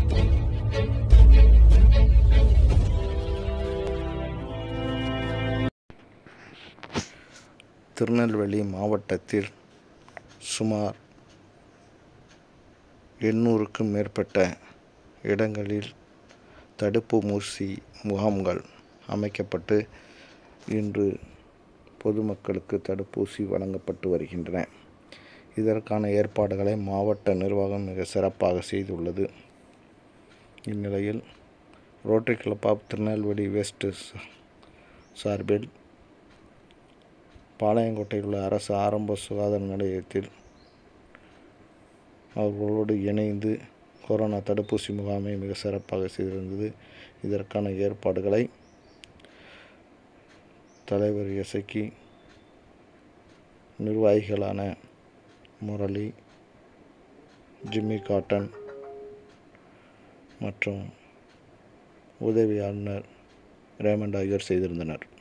திருநெல்வேலி மாவட்டத்தில் சுமார் எண்ணூறுக்கும் மேற்பட்ட இடங்களில் தடுப்பு ஊசி முகாம்கள் அமைக்கப்பட்டு இன்று பொதுமக்களுக்கு தடுப்பூசி வழங்கப்பட்டு வருகின்றன இதற்கான ஏற்பாடுகளை மாவட்ட நிர்வாகம் மிக சிறப்பாக செய்துள்ளது இந்நிலையில் rotary club of Tirunelveli west சார்பில் பாளையங்கோட்டையில் உள்ள அரசு ஆரம்ப சுகாதார நிலையத்தில் அவர்களோடு இணைந்து கொரோனா தடுப்பூசி முகாமை மிக சிறப்பாக செய்திருந்தது இதற்கான ஏற்பாடுகளை தலைவர் இசக்கி நிர்வாகிகளான முரளி ஜிம்மி காட்டன் மற்றும் உதவி ஆளுநர் ரேமண்ட் ஆகியோர் செய்திருந்தனர்